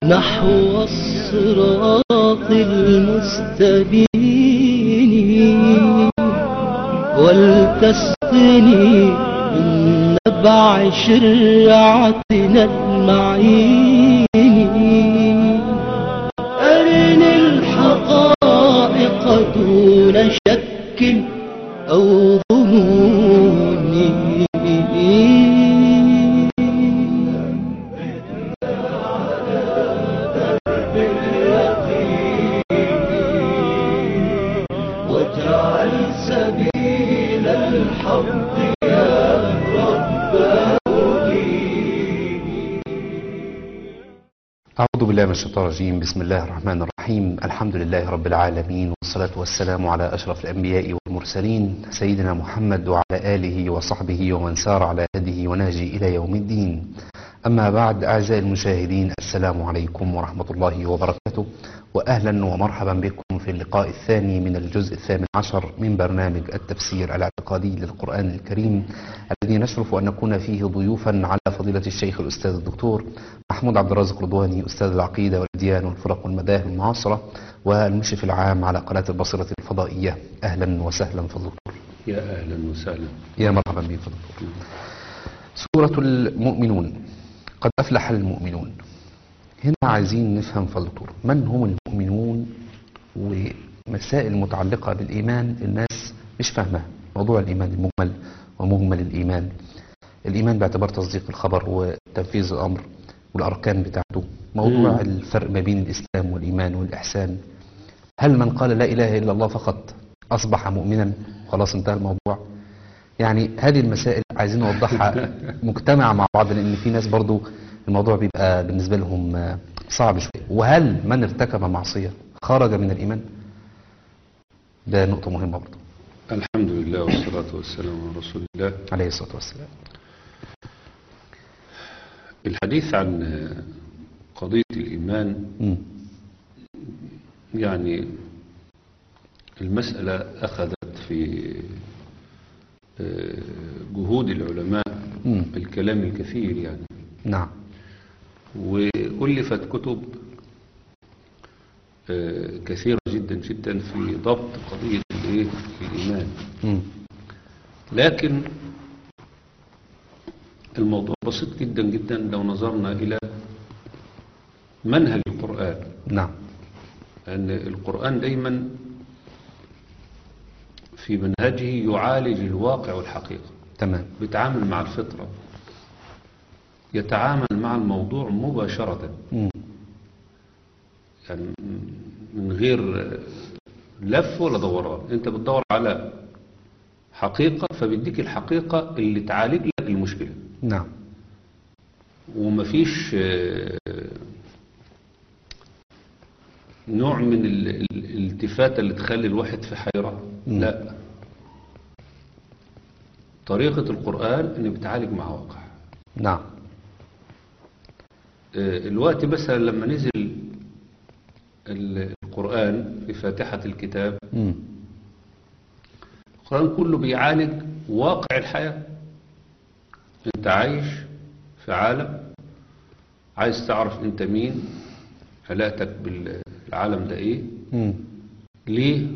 نحو الصراط المستبين ولتسقني من نبع شرعتنا المعين أرني الحقائق دون شك أو ظنون واجعل سبيل الحق يا رب أعوذ بالله من الشيطان الرجيم بسم الله الرحمن الرحيم الحمد لله رب العالمين والصلاة والسلام على أشرف الأنبياء والمرسلين سيدنا محمد وعلى آله وصحبه ومن سار على هديه ونهجه إلى يوم الدين أما بعد أعزائي المشاهدين السلام عليكم ورحمة الله وبركاته وأهلا ومرحبا بكم في اللقاء الثاني من الجزء الثامن عشر من برنامج التفسير الاعتقادي للقرآن الكريم الذي نشرف أن نكون فيه ضيوفا على فضيلة الشيخ الأستاذ الدكتور محمود عبد الرازق رضواني أستاذ العقيدة والأديان والفرق والمذاهب المعاصرة والمشرف العام على قناة البصيرة الفضائية أهلا وسهلا في الدكتور يا اهلا وسهلا يا مرحبا بك في الدكتور سورة المؤمنون قد أفلح المؤمنون هنا عايزين نفهم في الدكتور من هم المؤمنون ومسائل متعلقة بالإيمان الناس مش فاهمة موضوع الإيمان المجمل ومجمل الإيمان الإيمان باعتبار تصديق الخبر وتنفيذ الأمر والأركان بتاعته موضوع مم. الفرق ما بين الإسلام والإيمان والإحسان هل من قال لا إله إلا الله فقط أصبح مؤمنا خلاص انتهى الموضوع يعني هذه المسائل عايزين نوضحها مجتمع مع بعض لأن في ناس برضو الموضوع بيبقى بالنسبة لهم آه، صعب شوية وهل من ارتكب معصية خرج من الإيمان ده نقطة مهمة برضو الحمد لله والصلاة والسلام على رسول الله عليه الصلاة والسلام الحديث عن قضية الإيمان مم. يعني المسألة أخذت في آه، جهود العلماء مم. الكلام الكثير يعني نعم وألفت كتب آه، كثيرة جدا جدا في ضبط قضية الإيه؟ الإيمان مم. لكن الموضوع بسيط جدا جدا لو نظرنا إلى منهج القرآن نعم أن القرآن دايما في منهجه يعالج الواقع والحقيقة تمام بيتعامل مع الفطرة يتعامل مع الموضوع مباشرة مم. يعني من غير لف ولا دوران انت بتدور على حقيقة فبيديك الحقيقة اللي تعالج لك المشكلة نعم ومفيش آه، نوع من ال- ال- الالتفاتة اللي تخلي الواحد في حيرة مم. لا طريقة القرآن ان بتعالج مع واقع نعم آه، الوقت مثلا لما نزل ال- القرآن في فاتحة الكتاب مم. القرآن كله بيعالج واقع الحياة انت عايش في عالم عايز تعرف انت مين علاقتك بالعالم ده ايه مم. ليه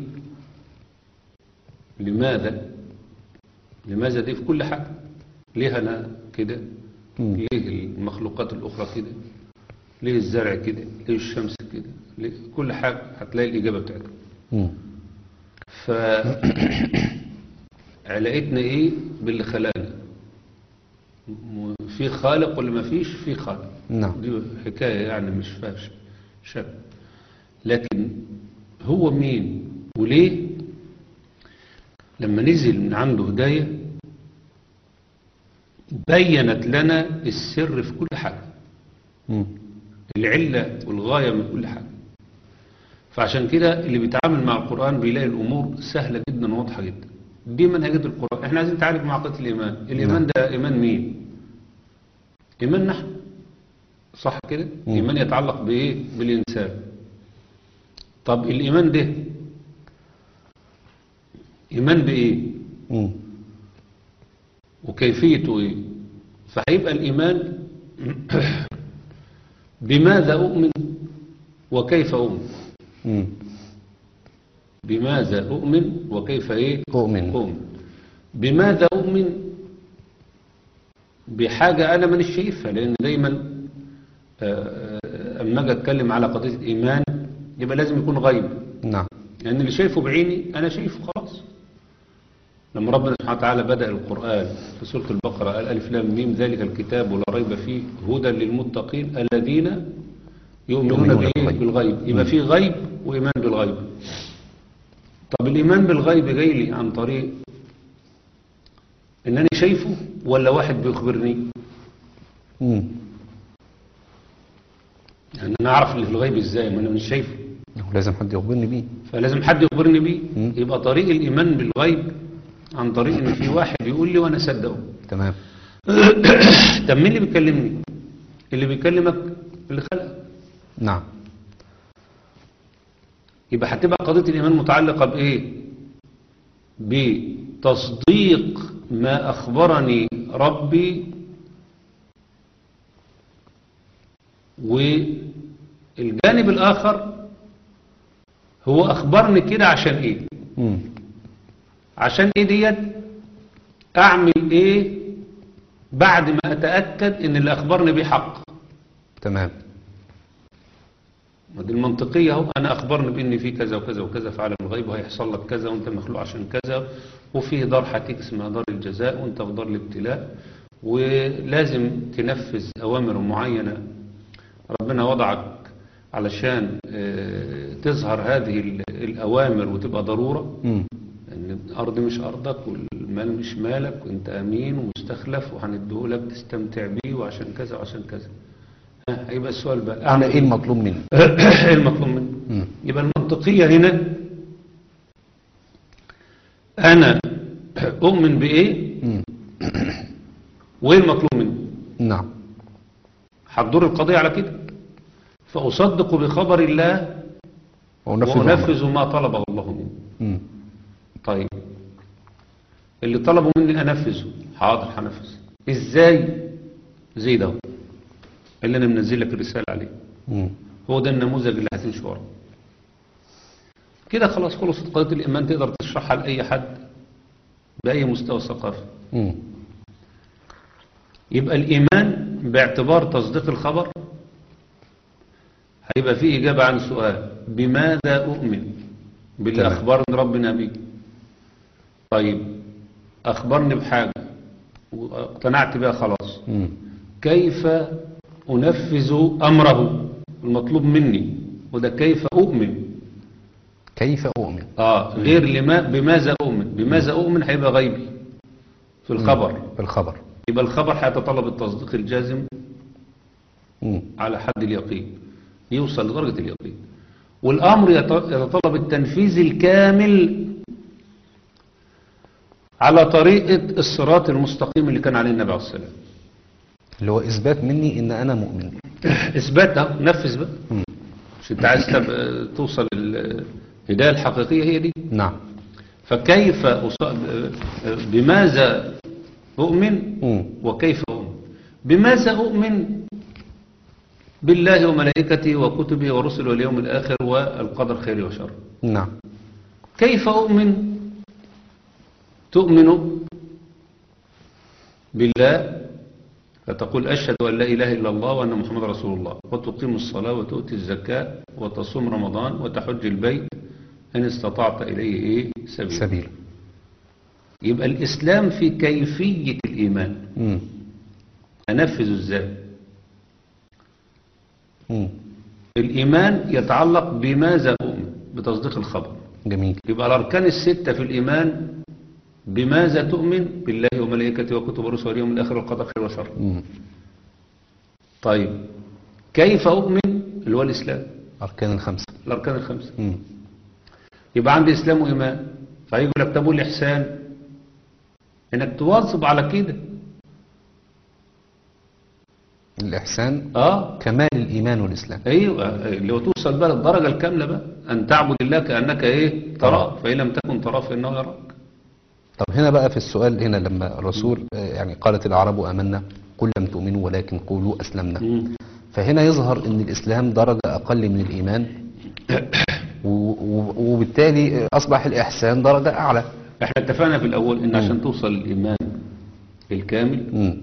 لماذا لماذا دي في كل حاجة ليه انا كده مم. ليه المخلوقات الاخرى كده ليه الزرع كده ليه الشمس كده ليه كل حاجة هتلاقي الاجابة بتاعتها مم. ف علاقتنا ايه باللي خلقنا م- في خالق ولا ما فيش في خالق نعم دي حكاية يعني مش فيها ش- شك لكن هو مين وليه لما نزل من عنده هداية بينت لنا السر في كل حاجة مم. العلة والغاية من كل حاجة فعشان كده اللي بيتعامل مع القرآن بيلاقي الأمور سهلة جدا وواضحة جدا دي منهجية القرآن احنا عايزين نتعالج مع قضية الإيمان الإيمان ده إيمان مين إيمان نحن صح كده مم. إيمان يتعلق بإيه بالإنسان طب الإيمان ده إيمان بإيه مم. وكيفيته إيه فهيبقى الإيمان بماذا أؤمن وكيف أؤمن مم. بماذا أؤمن وكيف إيه أؤمن أؤمن بماذا أؤمن بحاجة أنا مانيش شايفها لأن دايما آه، آه، أما أجي أتكلم على قضية الإيمان يبقى لازم يكون غيب نعم لأن اللي شايفه بعيني أنا شايفه خلاص لما ربنا سبحانه وتعالى بدأ القرآن في سورة البقرة قال ألف لام ميم ذلك الكتاب ولا ريب فيه هدى للمتقين الذين يؤمنون يؤمنون بإيه؟ بالغيب. بالغيب يبقى في غيب وإيمان بالغيب طب الإيمان بالغيب جاي لي عن طريق إن أنا شايفه ولا واحد بيخبرني مم. يعني أنا أعرف اللي في الغيب إزاي ما أنا مش شايفه لازم حد يخبرني بيه فلازم حد يخبرني بيه مم. يبقى طريق الإيمان بالغيب عن طريق إن في واحد يقول لي وأنا أصدقه تمام طب مين اللي بيكلمني اللي بيكلمك اللي خلقك نعم يبقى هتبقى قضية الإيمان متعلقة بإيه بتصديق ما أخبرني ربي والجانب الآخر هو أخبرني كده عشان إيه مم. عشان إيه ديت أعمل إيه بعد ما أتأكد إن اللي أخبرني بيه حق تمام ما دي المنطقية اهو أنا أخبرني بإن في كذا وكذا وكذا في عالم الغيب وهيحصل لك كذا وأنت مخلوق عشان كذا وفيه دار هتيجي اسمها دار الجزاء وأنت في دار الابتلاء ولازم تنفذ أوامر معينة ربنا وضعك علشان آه، تظهر هذه ال- الأوامر وتبقى ضرورة مم. ان الارض مش ارضك والمال مش مالك وانت امين ومستخلف وهنديهولك تستمتع بيه وعشان كذا وعشان كذا ها، هيبقى السؤال بقى أنا إيه المطلوب مني ايه المطلوب مني مم. يبقى المنطقية هنا انا اؤمن بايه مم. وايه المطلوب مني نعم هتدور القضية على كده فاصدق بخبر الله ونفذ أمره. وانفذ ما طلبه الله مني مم. طيب اللي طلبوا مني انفذه حاضر هنفذ ازاي زي ده اللي انا منزل لك الرساله عليه مم. هو ده النموذج اللي هتمشي وراه كده خلاص خلصت قضيه الايمان تقدر تشرحها لاي حد باي مستوى ثقافي مم. يبقى الايمان باعتبار تصديق الخبر هيبقى فيه اجابه عن سؤال بماذا اؤمن باللي تمام. اخبرني ربنا بيه طيب اخبرني بحاجه واقتنعت بها خلاص مم. كيف أنفذ أمره المطلوب مني وده كيف أؤمن كيف أؤمن آه غير لما بماذا أؤمن بماذا أؤمن هيبقى غيبي في الخبر بالخبر يبقى الخبر هيتطلب التصديق الجازم مم. على حد اليقين يوصل لدرجة اليقين والأمر يت- يتطلب التنفيذ الكامل على طريقة الصراط المستقيم اللي كان عليه النبي عليه الصلاة والسلام اللي هو إثبات مني إن أنا مؤمن اثبات اهو نفذ بقى مم. مش انت عايز تب- توصل الهدايه الحقيقيه هي دي نعم فكيف أص- بماذا اؤمن مم. وكيف اؤمن بماذا اؤمن بالله وملائكته وكتبه ورسله واليوم الاخر والقدر خير وشر نعم كيف اؤمن تؤمن بالله فتقول أشهد أن لا إله إلا الله وأن محمد رسول الله وتقيم الصلاة وتؤتي الزكاة وتصوم رمضان وتحج البيت إن استطعت إليه إيه سبيل سبيل يبقى الإسلام في كيفية الإيمان مم. أنفذ إزاي مم. الإيمان يتعلق بماذا أؤمن بتصديق الخبر جميل يبقى الأركان الستة في الإيمان بماذا تؤمن بالله وملائكته وكتب ورسله واليوم الآخر والقدر خير وشر مم. طيب كيف أؤمن اللي هو الإسلام أركان الخمسة الأركان الخمسة مم. يبقى عندي إسلام وإيمان فيقول لك طب والإحسان إنك تواظب على كده الإحسان آه كمال الإيمان والإسلام أيوة اللي هو توصل بقى للدرجة الكاملة بقى أن تعبد الله كأنك إيه تراه فإن لم تكن تراه فإنه يراك طب هنا بقى في السؤال هنا لما الرسول آه، يعني قالت العرب آمنا قل لم تؤمنوا ولكن قولوا أسلمنا مم. فهنا يظهر ان الاسلام درجة اقل من الايمان و- و- وبالتالي اصبح الاحسان درجة اعلى احنا اتفقنا في الاول ان عشان توصل للايمان الكامل مم.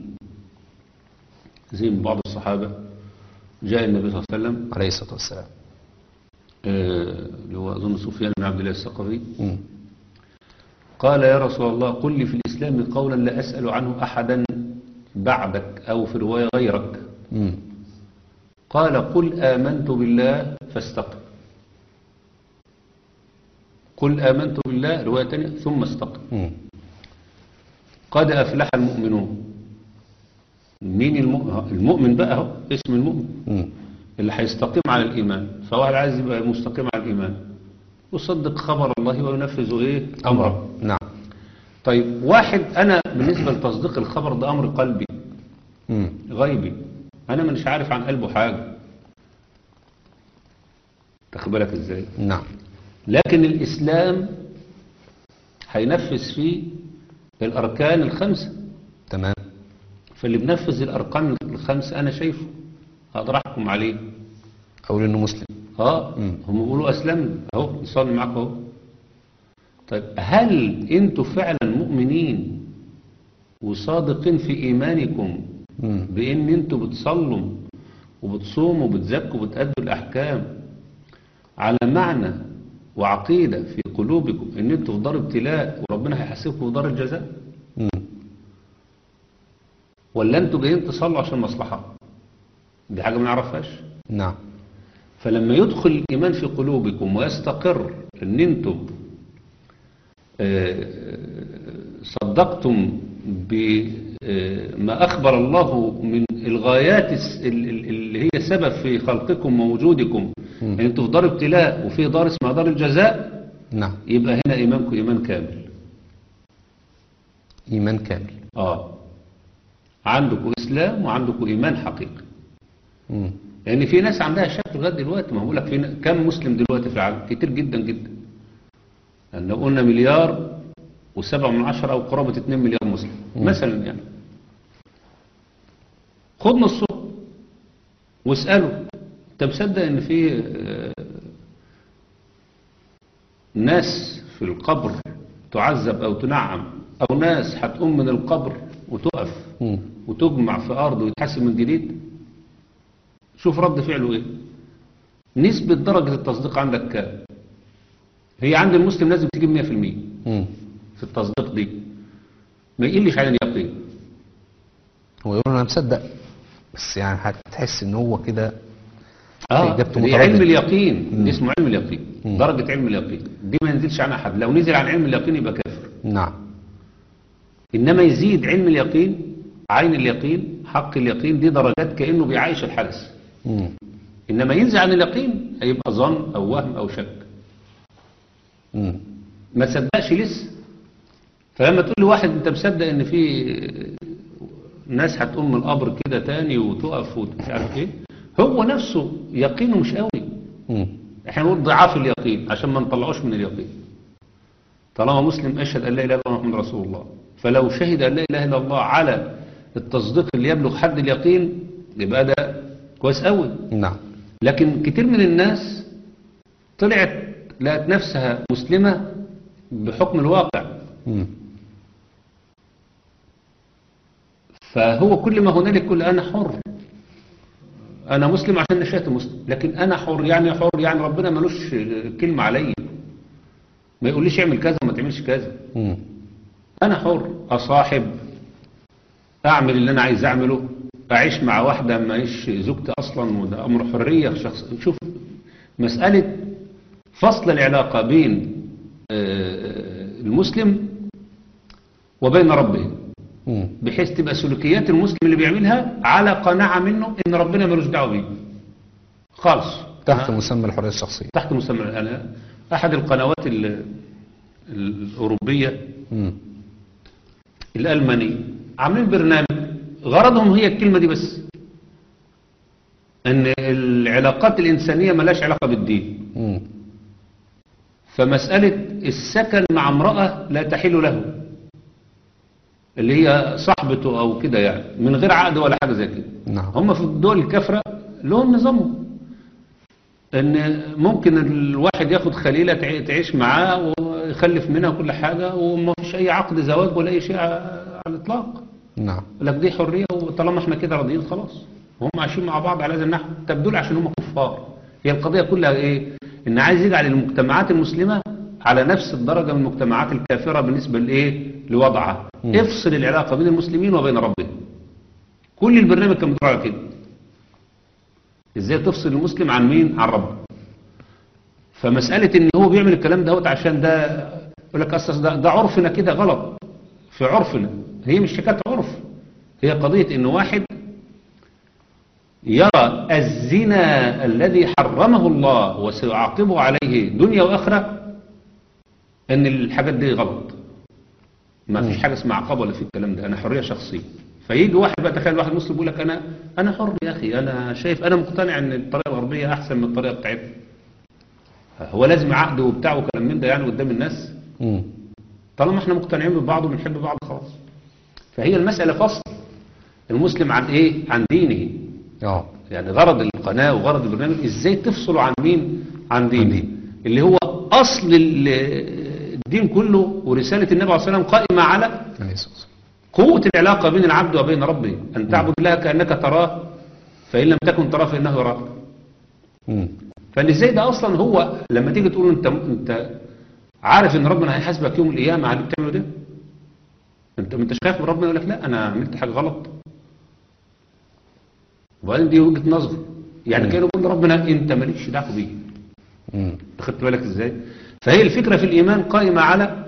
زي ما بعض الصحابة جاء النبي صلى الله عليه وسلم عليه الصلاة والسلام آه، اللي هو أظن سفيان بن عبد الله الثقفي مم. قال يا رسول الله قل لي في الإسلام قولا لا أسأل عنه أحدا بعدك أو في رواية غيرك مم. قال قل آمنت بالله فاستقم قل آمنت بالله رواية تانية ثم استقم مم. قد أفلح المؤمنون مين المؤمن المؤمن بقى هو اسم المؤمن مم. اللي هيستقيم على الإيمان فواحد عايز يبقى مستقيم على الإيمان يصدق خبر الله وينفذ إيه أمره نعم طيب واحد أنا بالنسبة لتصديق الخبر ده أمر قلبي مم. غيبي أنا مش عارف عن قلبه حاجة تاخد بالك إزاي نعم لكن الإسلام هينفذ فيه الأركان الخمسة تمام فاللي بنفذ الأركان الخمسة أنا شايفه أقدر أحكم عليه اقول انه مسلم اه مم. هم بيقولوا اسلمنا اهو نصلي معاكم اهو طيب هل انتوا فعلا مؤمنين وصادقين في ايمانكم مم. بان انتوا بتصلوا وبتصوموا وبتزكوا وبتأدوا الاحكام على معنى وعقيدة في قلوبكم ان انتوا في دار ابتلاء وربنا هيحاسبكم في دار الجزاء مم. ولا انتوا جايين تصلوا عشان مصلحة دي حاجة ما نعرفهاش نعم فلما يدخل الإيمان في قلوبكم ويستقر أن أنتم آه، صدقتم بما أخبر الله من الغايات الس- ال- ال- اللي هي سبب في خلقكم ووجودكم مم. أن أنتم في دار ابتلاء وفي دار اسمها دار الجزاء نعم يبقى هنا إيمانكم إيمان كامل ايمان كامل آه عندكم إسلام وعندكم إيمان حقيقي مم. لان في ناس عندها شك لغايه دلوقتي ما بقول لك في ن- كم مسلم دلوقتي في العالم كتير جدا جدا يعني لو قلنا مليار وسبعة من عشرة او قرابه 2 مليار مسلم مم. مثلا يعني خد نصهم واساله انت مصدق ان في آه، ناس في القبر تعذب او تنعم او ناس هتقوم من القبر وتقف مم. وتجمع في أرض ويتحسن من جديد شوف رد فعله إيه نسبة درجة التصديق عندك كام هي عند المسلم لازم تجيب 100% مم. في التصديق دي ما يقلش عن اليقين هو يقول انا مصدق بس يعني هتحس ان هو كده اه إجابته دي متردد. علم اليقين مم. دي اسمه علم اليقين مم. درجة علم اليقين دي ما ينزلش عنها حد لو نزل عن علم اليقين يبقى كافر نعم إنما يزيد علم اليقين عين اليقين حق اليقين دي درجات كأنه بيعايش الحدث مم. إنما ينزل عن اليقين هيبقى ظن أو وهم أو شك مم. ما تصدقش لسه فلما تقول لواحد انت مصدق ان في ناس هتقوم من القبر كده تاني وتقف ومش عارف ايه هو نفسه يقينه مش قوي مم. احنا نقول ضعاف اليقين عشان ما نطلعوش من اليقين طالما مسلم اشهد ان لا اله الا الله محمد رسول الله فلو شهد ان لا اله الا الله على التصديق اللي يبلغ حد اليقين يبقى ده كويس قوي نعم لكن كتير من الناس طلعت لقت نفسها مسلمة بحكم الواقع مم. فهو كل ما هنالك كل أنا حر أنا مسلم عشان نشأت مسلم لكن أنا حر يعني حر يعني ربنا ملوش كلمة عليا ما يقوليش اعمل كذا وما تعملش كذا مم. أنا حر أصاحب أعمل اللي أنا عايز أعمله أعيش مع واحدة ما إيش زوجتي أصلا وده أمر حرية شخص شوف مسألة فصل العلاقة بين آه، المسلم وبين ربه مم. بحيث تبقى سلوكيات المسلم اللي بيعملها على قناعة منه ان ربنا ملوش دعوه بيه خالص تحت ها؟ مسمى الحرية الشخصية تحت مسمى انا احد القنوات ال- الاوروبيه مم. الالمانيه عاملين برنامج غرضهم هي الكلمه دي بس ان العلاقات الانسانيه ملاش علاقه بالدين مم. فمساله السكن مع امراه لا تحل له اللي هي صاحبته او كده يعني من غير عقد ولا حاجه زي كده نعم هم في الدول الكافرة لهم نظامهم ان ممكن الواحد ياخد خليلة تع- تعيش معاه ويخلف منها كل حاجة وما فيش اي عقد زواج ولا اي شيء ع- على الاطلاق نعم لك دي حرية وطالما احنا كده راضيين خلاص وهم عايشين مع بعض على هذا النحو طب دول عشان هم كفار هي القضية كلها ايه ان عايز يجعل المجتمعات المسلمة على نفس الدرجة من المجتمعات الكافرة بالنسبة لايه لوضعها مم. افصل العلاقة بين المسلمين وبين ربهم كل البرنامج كان بيدور على كده ازاي تفصل المسلم عن مين عن ربه فمسألة ان هو بيعمل الكلام دوت عشان ده يقول لك أساس ده, ده عرفنا كده غلط في عرفنا هي مش حكاية عرف هي قضية ان واحد يرى الزنا الذي حرمه الله وسيعاقبه عليه دنيا واخرة ان الحاجات دي غلط ما فيش حاجة اسمها عقاب ولا في الكلام ده انا حرية شخصية فيجي واحد بقى تخيل واحد مسلم يقول لك انا انا حر يا اخي انا شايف انا مقتنع ان الطريقة الغربية احسن من الطريقة بتاعتنا هو لازم عقد وبتاع وكلام من ده يعني قدام الناس مم. طالما احنا مقتنعين ببعض وبنحب بعض خلاص فهي المسألة فصل المسلم عن ايه عن دينه اه يعني غرض القناة وغرض البرنامج ازاي تفصلوا عن مين عن دينه دين. اللي هو اصل ال- الدين كله ورسالة النبي عليه الصلاة والسلام قائمة على عليه الصلاة والسلام. قوة العلاقة بين العبد وبين ربه أن تعبد الله كأنك تراه فإن لم تكن تراه فإنه يراك مم. فاللي زي ده أصلا هو لما تيجي تقول أنت أنت عارف إن ربنا هيحاسبك يوم القيامة على اللي بتعمله ده أنت ما أنتش خايف من ربنا يقول لك لا أنا عملت حاجة غلط وبعدين دي وجهة نظر يعني مم. كانوا بيقول ربنا أنت مالكش دعوة بيه مم. خدت بالك ازاي فهي الفكرة في الإيمان قائمة على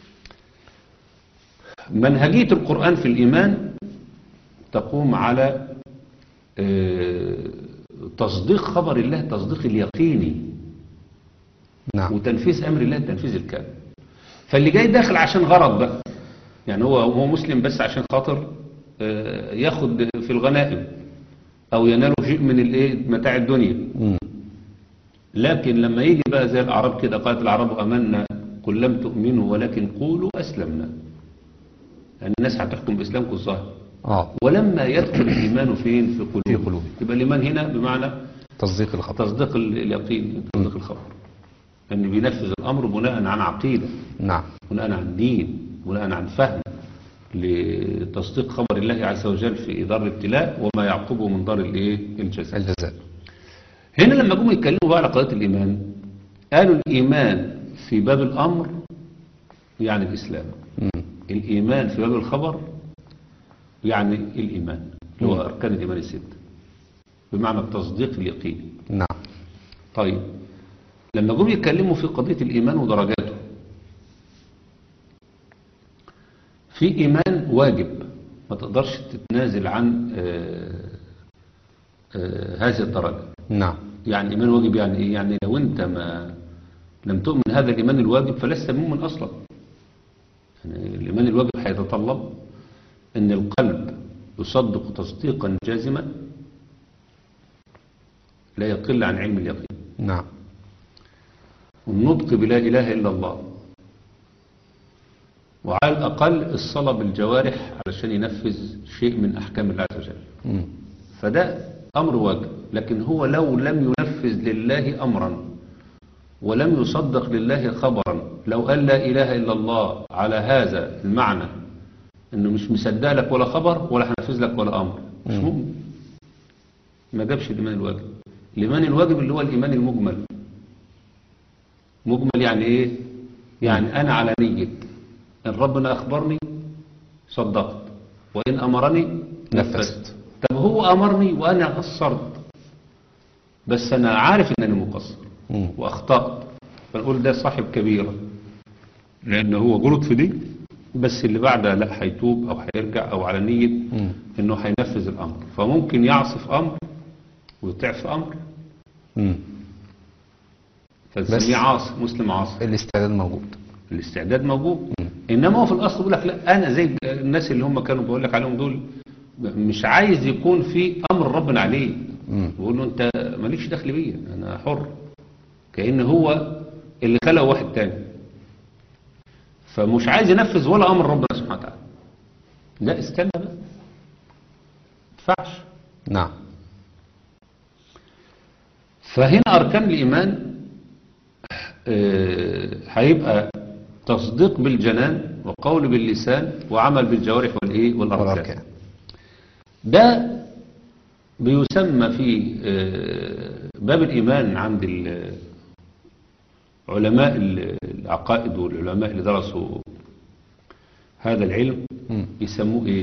منهجية القرآن في الإيمان تقوم على آه، تصديق خبر الله تصديق اليقيني نعم وتنفيذ أمر الله التنفيذ الكامل فاللي جاي داخل عشان غرض بقى يعني هو هو مسلم بس عشان خاطر آه، ياخد في الغنائم أو ينال شيء من الايه متاع الدنيا مم. لكن لما يجي بقى زي الأعراب كده قالت الأعراب أمنا قل لم تؤمنوا ولكن قولوا أسلمنا يعني الناس هتحكم بإسلامكم الظاهر اه ولما يدخل الإيمان فين في قلوبهم في قلوبهم. يبقى الإيمان هنا بمعنى تصديق الخبر تصديق ال- اليقين تصديق الخبر أن بينفذ الأمر بناء عن عقيدة نعم بناء عن دين بناء عن فهم لتصديق خبر الله عز وجل في دار الابتلاء وما يعقبه من دار الايه الجزاء الجزاء هنا لما جم يتكلموا بقى على قضية الإيمان قالوا الإيمان في باب الأمر يعني الإسلام مم. الإيمان في باب الخبر يعني الإيمان اللي هو أركان الإيمان الستة بمعنى التصديق اليقيني نعم طيب لما جم يتكلموا في قضية الإيمان ودرجاته في إيمان واجب ما تقدرش تتنازل عن آه، آه، هذه الدرجة نعم يعني إيمان واجب يعني إيه؟ يعني لو أنت ما لم تؤمن هذا الإيمان الواجب فلست مؤمن أصلا يعني الإيمان الواجب هيتطلب أن القلب يصدق تصديقا جازما لا يقل عن علم اليقين نعم والنطق بلا إله إلا الله وعلى الأقل الصلاة بالجوارح علشان ينفذ شيء من أحكام الله عز وجل مم. فده أمر واجب لكن هو لو لم ينفذ لله أمرا ولم يصدق لله خبرا لو قال لا إله إلا الله على هذا المعنى إنه مش مصدق لك ولا خبر ولا هنفذ لك ولا أمر مش مم. مؤمن ما جابش الإيمان الواجب الإيمان الواجب اللي هو الإيمان المجمل مجمل يعني إيه يعني أنا على نية إن ربنا أخبرني صدقت وإن أمرني نفذت. طب هو أمرني وأنا قصرت بس أنا عارف إنني مقصر مم. وأخطأت فنقول ده صاحب كبيرة لأن هو غلط في دي بس اللي بعدها لا هيتوب أو هيرجع أو على نية مم. إنه هينفذ الأمر فممكن يعصي في أمر ويطيع في أمر مم. فتسميه عاصي مسلم عاصي الاستعداد موجود الاستعداد موجود مم. انما هو في الاصل بيقول لك لا انا زي الناس اللي هم كانوا بقول لك عليهم دول مش عايز يكون في امر ربنا عليه مم. بيقول له انت مالكش دخل بيا انا حر كأن هو اللي خلق واحد تاني فمش عايز ينفذ ولا امر ربنا سبحانه وتعالى لا استنى بقى ما ينفعش نعم فهنا أركان الإيمان آه، هيبقى تصديق بالجنان وقول باللسان وعمل بالجوارح والإيه والأركان والأركان ده بيسمى في آه، باب الإيمان عند ال- علماء ال- العقائد والعلماء اللي درسوا هذا العلم مم. يسموه إيه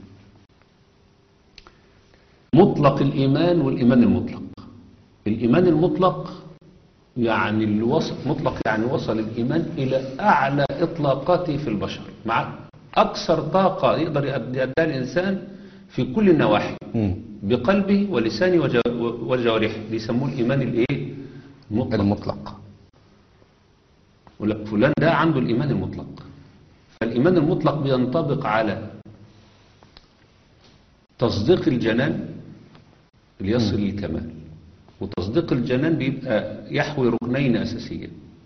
مطلق الإيمان والإيمان المطلق الإيمان المطلق يعني اللي وصل مطلق يعني وصل الإيمان إلى أعلى إطلاقاته في البشر مع أكثر طاقة يقدر يؤديها الإنسان في كل النواحي مم. بقلبه ولسانه وجو- وجوارحه بيسموه الإيمان الإيه المطلق المطلق يقول لك فلان ده عنده الإيمان المطلق فالإيمان المطلق بينطبق على تصديق الجنان اللي يصل للكمال وتصديق الجنان بيبقى يحوي ركنين أساسيين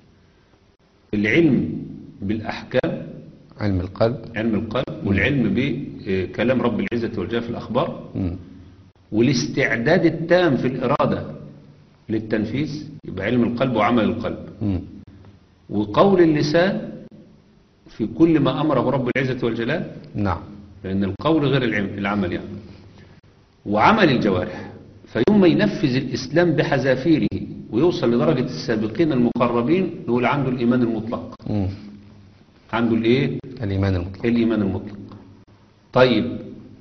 العلم بالأحكام علم القلب علم القلب والعلم بكلام رب العزة والجلال في الأخبار مم. والاستعداد التام في الإرادة للتنفيذ يبقى علم القلب وعمل القلب مم. وقول اللسان في كل ما أمره رب العزة والجلال نعم لأن القول غير العم- العمل يعني وعمل الجوارح فيوم ما ينفذ الإسلام بحذافيره ويوصل لدرجة السابقين المقربين نقول عنده الإيمان المطلق مم. عنده الإيه؟ الإيمان المطلق الإيمان المطلق طيب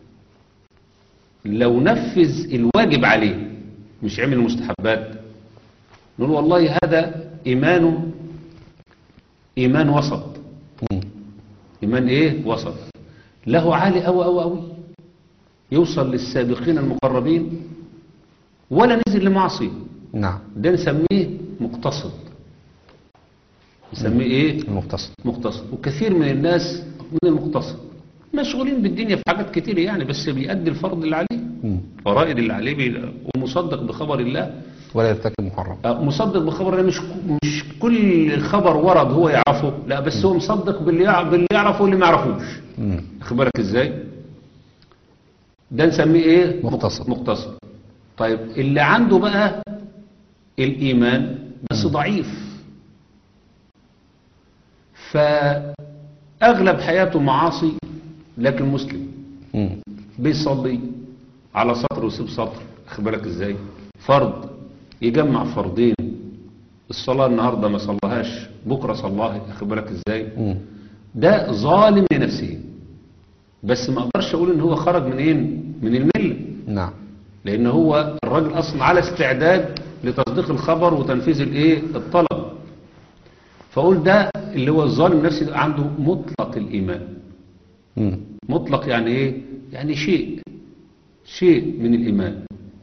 لو نفذ الواجب عليه مش عمل المستحبات نقول والله هذا إيمان إيمان وسط مم. إيمان إيه وسط له عالي أوي أوي أوي يوصل للسابقين المقربين ولا نزل لمعصية نعم ده نسميه مقتصد نسميه إيه المقتصد مقتصد وكثير من الناس من المقتصد مشغولين بالدنيا في حاجات كتير يعني بس بيأدي الفرض اللي عليه مم. فرائض اللي عليه بي- ومصدق بخبر الله ولا يرتكب محرم آه، مصدق بخبر الله مش مش كل خبر ورد هو يعرفه لا بس هو مصدق باللي يع- باللي يعرفه واللي ما يعرفوش مم. واخد بالك ازاي ده نسميه ايه مقتصد. مقتصد طيب اللي عنده بقى الايمان بس ضعيف فاغلب حياته معاصي لكن مسلم مم. بيصلي على سطر ويسيب سطر واخد بالك ازاي فرض يجمع فرضين الصلاة النهاردة ما صلاهاش بكرة صلاها واخد بالك ازاي مم. ده ظالم لنفسه بس ما اقدرش اقول ان هو خرج من ايه من المله نعم لان هو الراجل اصلا على استعداد لتصديق الخبر وتنفيذ الايه الطلب فاقول ده اللي هو الظالم نفسه ده عنده مطلق الايمان مم. مطلق يعني ايه يعني شيء شيء من الايمان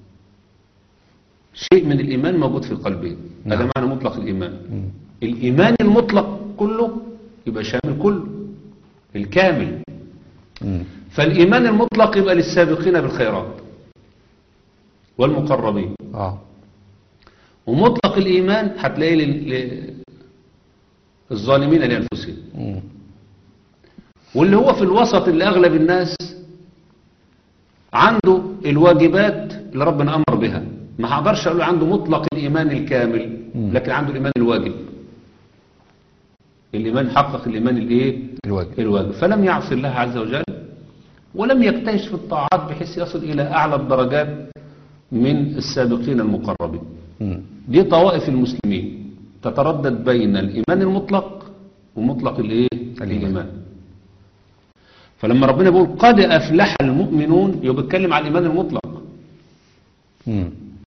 شيء من الايمان موجود في قلبه هذا نعم. معنى مطلق الايمان مم. الايمان المطلق كله يبقى شامل كله الكامل مم. فالإيمان المطلق يبقى للسابقين بالخيرات والمقربين اه ومطلق الإيمان هتلاقيه لل- للظالمين لأنفسهم مم. واللي هو في الوسط اللي أغلب الناس عنده الواجبات اللي ربنا أمر بها ما هقدرش أقول عنده مطلق الإيمان الكامل مم. لكن عنده الإيمان الواجب الإيمان حقق الإيمان الإيه الواجب الواجب فلم يعصي الله عز وجل ولم يجتهد في الطاعات بحيث يصل إلى أعلى الدرجات من السابقين المقربين مم. دي طوائف المسلمين تتردد بين الإيمان المطلق ومطلق الإيه؟ الإيمان فلما ربنا بيقول قد أفلح المؤمنون يبقى بيتكلم على الإيمان المطلق مم.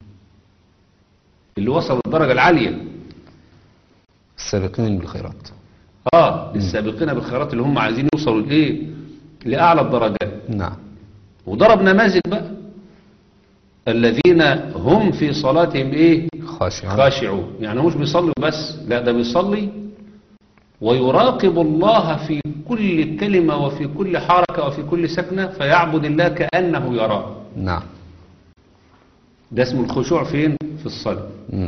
اللي وصل للدرجة العالية السابقين بالخيرات آه للسابقين بالخيرات اللي هم عايزين يوصلوا لإيه؟ لأعلى الدرجات نعم وضرب نماذج بقى الذين هم في صلاتهم ايه خاشعون خاشعون يعني هو مش بيصلي بس لا ده بيصلي ويراقب الله في كل كلمة وفي كل حركة وفي كل سكنة فيعبد الله كأنه يراه نعم ده اسمه الخشوع فين في الصلاة مم.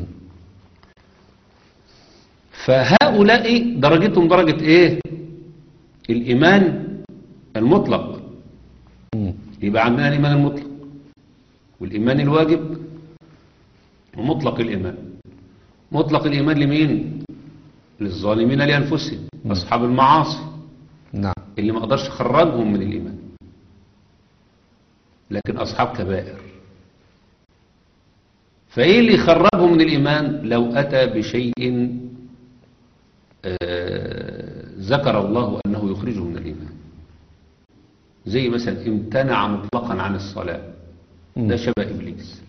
فهؤلاء درجتهم درجة ايه الإيمان المطلق مم. يبقى عندنا الإيمان المطلق والإيمان الواجب ومطلق الإيمان مطلق الإيمان لمين للظالمين لأنفسهم أصحاب المعاصي نعم اللي ما اقدرش اخرجهم من الايمان لكن اصحاب كبائر فايه اللي يخرجهم من الايمان لو اتى بشيء آه، ذكر الله انه يخرجه من الايمان زي مثلا امتنع مطلقا عن الصلاه مم. ده شبه ابليس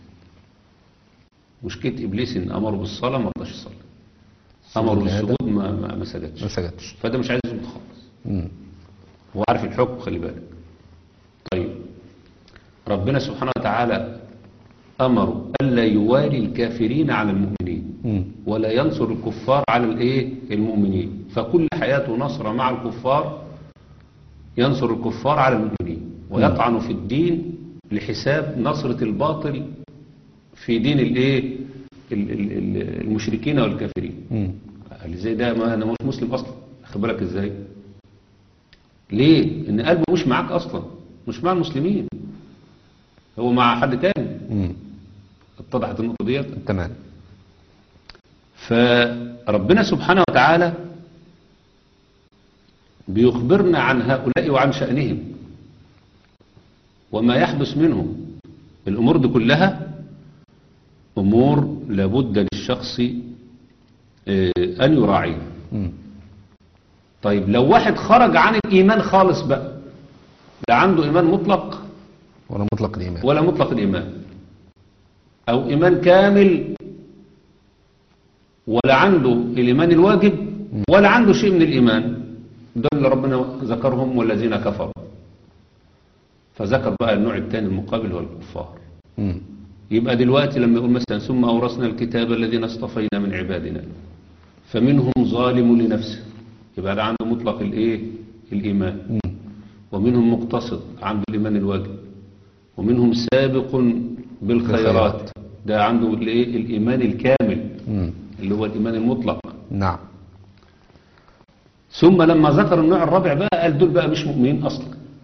مشكله ابليس ان امره بالصلاه ما رضاش يصلي امره العبادة. بالسجود ما ما ما سجدش ما سجدش فده مش عايز يسجد خالص مم. هو عارف الحكم خلي بالك طيب ربنا سبحانه وتعالى أمر ألا يوالي الكافرين على المؤمنين مم. ولا ينصر الكفار على الايه المؤمنين فكل حياته نصر مع الكفار ينصر الكفار على المؤمنين ويطعن في الدين لحساب نصرة الباطل في دين الايه ال- ال- ال- المشركين والكافرين مم. اللي زي ده ما انا مش مسلم اصلا خد بالك ازاي ليه ان قلبه مش معاك اصلا مش مع المسلمين هو مع حد تاني مم. اتضحت النقطه ديت تمام فربنا سبحانه وتعالى بيخبرنا عن هؤلاء وعن شأنهم وما يحدث منهم الأمور دي كلها أمور لابد للشخص آه، أن يراعيها مم. طيب لو واحد خرج عن الإيمان خالص بقى لا عنده إيمان مطلق ولا مطلق الإيمان ولا مطلق الإيمان أو إيمان كامل ولا عنده الإيمان الواجب ولا عنده شيء من الإيمان دول اللي ربنا ذكرهم والذين كفروا فذكر بقى النوع الثاني المقابل هو الكفار مم. يبقى دلوقتي لما يقول مثلا ثم أورثنا الكتاب الذين اصطفينا من عبادنا فمنهم ظالم لنفسه يبقى ده عنده مطلق الإيه الإيمان مم. ومنهم مقتصد عنده الإيمان الواجب ومنهم سابق بالخيرات ده عنده الإيه؟ الإيمان الكامل مم. اللي هو الإيمان المطلق نعم ثم لما ذكر النوع الرابع بقى قال دول بقى مش مؤمنين أصلا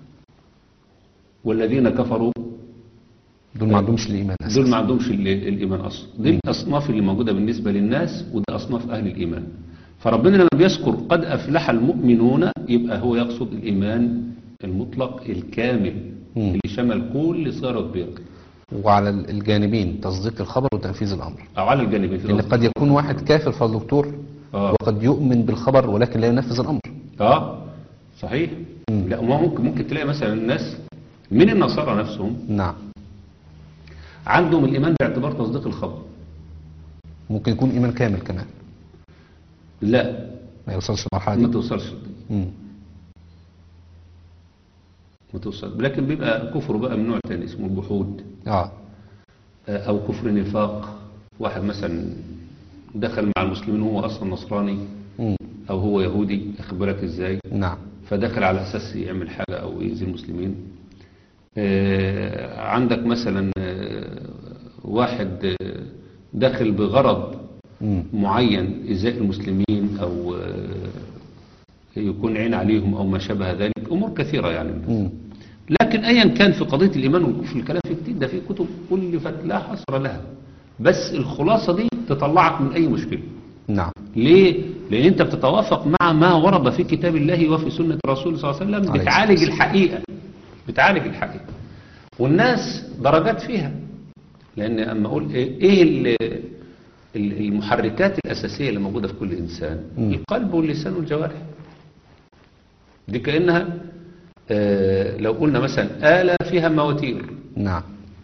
والذين كفروا دول ما عندهمش الإيمان دول أساسا ما عندهمش ال- الإيمان أصلا دي الأصناف اللي موجودة بالنسبة للناس ودي أصناف أهل الإيمان فربنا لما بيذكر قد أفلح المؤمنون يبقى هو يقصد الإيمان المطلق الكامل مم. اللي شمل كل صيغة الضيق وعلى الجانبين تصديق الخبر وتنفيذ الأمر أو على الجانبين في لأن الأصل. قد يكون واحد كافر فالدكتور آه. وقد يؤمن بالخبر ولكن لا ينفذ الأمر اه صحيح مم. لا ما ممكن ممكن تلاقي مثلا الناس من النصارى نفسهم نعم عندهم الإيمان باعتبار تصديق الخبر ممكن يكون إيمان كامل كمان لا ما يوصلش المرحلة ما دي توصلش مم. ما توصل لكن بيبقى كفر بقى من نوع تاني اسمه الجحود اه آه، أو كفر نفاق واحد مثلا دخل مع المسلمين وهو أصلا نصراني مم. أو هو يهودي أخد بالك إزاي نعم فدخل على أساس يعمل حاجة أو يأذي المسلمين آه، عندك مثلا آه، واحد آه، داخل بغرض مم. معين إزاء المسلمين أو آه، يكون عين عليهم أو ما شابه ذلك أمور كثيرة يعني مم. لكن أيا كان في قضية الإيمان والكفر الكلام في كتير ده في كتب ألفت لا حصر لها بس الخلاصة دي تطلعك من أي مشكلة نعم ليه؟ لأن أنت بتتوافق مع ما ورد في كتاب الله وفي سنة الرسول صلى الله عليه وسلم عليه بتعالج الصلاة الحقيقة بتعالج الحقيقة والناس درجات فيها لأن أما أقول إيه إيه ال- ال- المحركات الأساسية اللي موجودة في كل إنسان مم. القلب واللسان والجوارح دي كأنها آه، لو قلنا مثلا آلة فيها مواتير نعم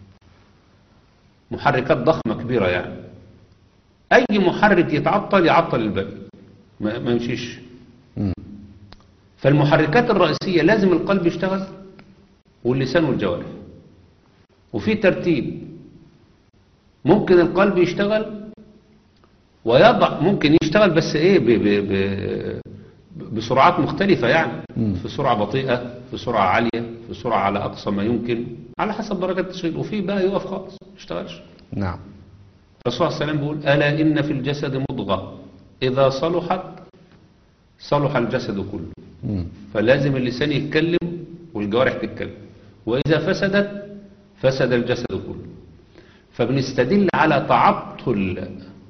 محركات ضخمة كبيرة يعني أي محرك يتعطل يعطل الباقي ما, ما يمشيش مم. فالمحركات الرئيسية لازم القلب يشتغل واللسان والجوارح وفي ترتيب ممكن القلب يشتغل ويضع ممكن يشتغل بس ايه ب ب ب بسرعات مختلفة يعني مم. في سرعة بطيئة في سرعة عالية في سرعة على أقصى ما يمكن على حسب درجة التشغيل وفي بقى يقف خالص ما يشتغلش نعم الرسول صلى الله عليه وسلم بيقول ألا إن في الجسد مضغة إذا صلحت صلح الجسد كله مم. فلازم اللسان يتكلم والجوارح تتكلم وإذا فسدت فسد الجسد كله فبنستدل على تعطل تعطل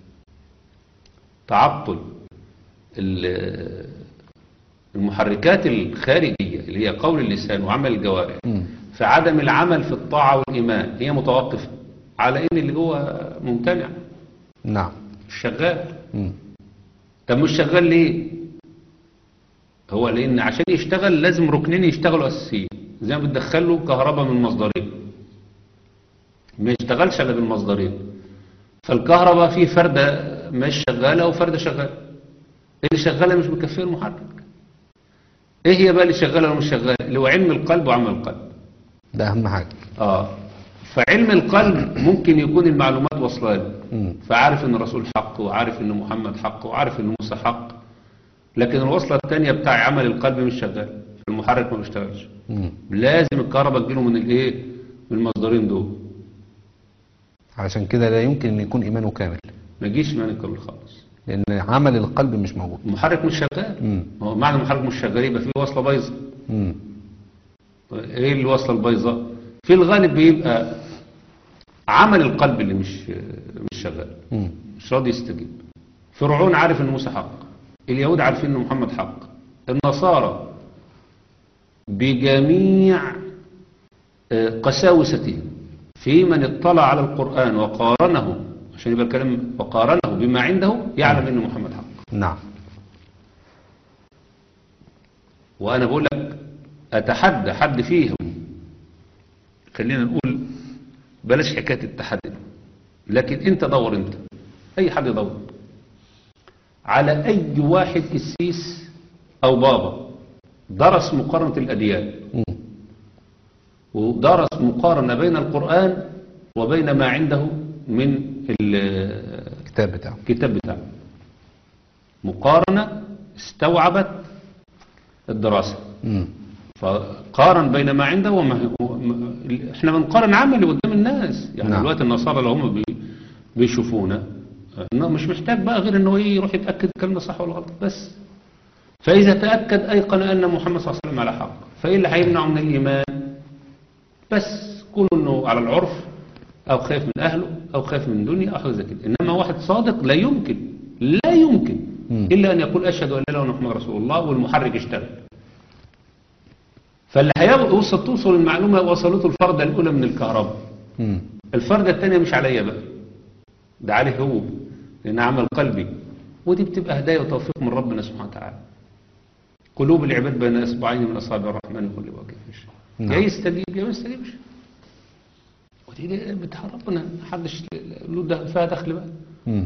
تعطل ال- المحركات الخارجية اللي هي قول اللسان وعمل الجوارح مم. في عدم العمل في الطاعة والإيمان هي متوقفة على إن اللي جوه ممتنع نعم مش شغال مم. طب مش شغال ليه هو لان عشان يشتغل لازم ركنين يشتغلوا اساسيين زي ما بتدخل له كهرباء من مصدرين ما يشتغلش الا بالمصدرين فالكهرباء فيه فردة مش شغالة وفردة شغالة اللي شغالة مش مكفيه المحرك ايه هي بقى اللي شغالة ومش شغالة اللي هو علم القلب وعمل القلب ده أهم حاجة اه فعلم القلب ممكن يكون المعلومات واصله له مم. فعارف ان الرسول حق وعارف ان محمد حق وعارف ان موسى حق لكن الوصلة الثانية بتاع عمل القلب مش شغال المحرك ما بيشتغلش مم. لازم الكهرباء تجيله من الايه من المصدرين دول علشان كده لا يمكن أن يكون إيمانه كامل ما يجيش من القلب خالص لأن عمل القلب مش موجود المحرك مش شغال مم. ما هو معنى المحرك مش شغال يبقى فيه وصلة بايظة مم. ايه الوصلة البايظة في الغالب بيبقى عمل القلب اللي مش مش شغال مم. مش راضي يستجيب فرعون عارف ان موسى حق اليهود عارفين ان محمد حق النصارى بجميع آه، قساوستهم في من اطلع على القرآن وقارنه عشان يبقى الكلام وقارنه بما عنده يعلم ان محمد حق نعم وانا بقول لك اتحدى حد فيهم خلينا نقول بلاش حكايه التحدي لكن انت دور انت اي حد يدور على اي واحد قسيس او بابا درس مقارنه الاديان مم. ودرس مقارنه بين القران وبين ما عنده من ال- الكتاب بتاعه الكتاب بتاعه مقارنه استوعبت الدراسه مم. فقارن بين ما عنده وما وما- احنا بنقارن عملي قدام الناس يعني نعم. دلوقتي النصارى اللي هم بي بيشوفونا انه مش محتاج بقى غير انه إيه يروح يتاكد الكلام ده صح ولا غلط بس فاذا تاكد ايقن ان محمد صلى الله عليه وسلم على حق فايه اللي هيمنعه من الايمان بس كونه انه على العرف او خايف من اهله او خايف من دنيا او حاجه زي كده انما واحد صادق لا يمكن لا يمكن مم. الا ان يقول اشهد ان لا اله الا الله محمد رسول الله والمحرك اشتغل فاللي هيوصل توصل المعلومة وصلته الفردة الأولى من الكهرباء مم. الفردة الثانية مش عليا بقى ده عليه هو لأن عمل قلبي ودي بتبقى هدايا وتوفيق من ربنا سبحانه وتعالى قلوب العباد بين أصبعين من أصابع الرحمن يقول لي واقف نعم. يا يستجيب يا ما يستجيبش ودي دي بتاع ربنا محدش له ده فيها دخل بقى مم.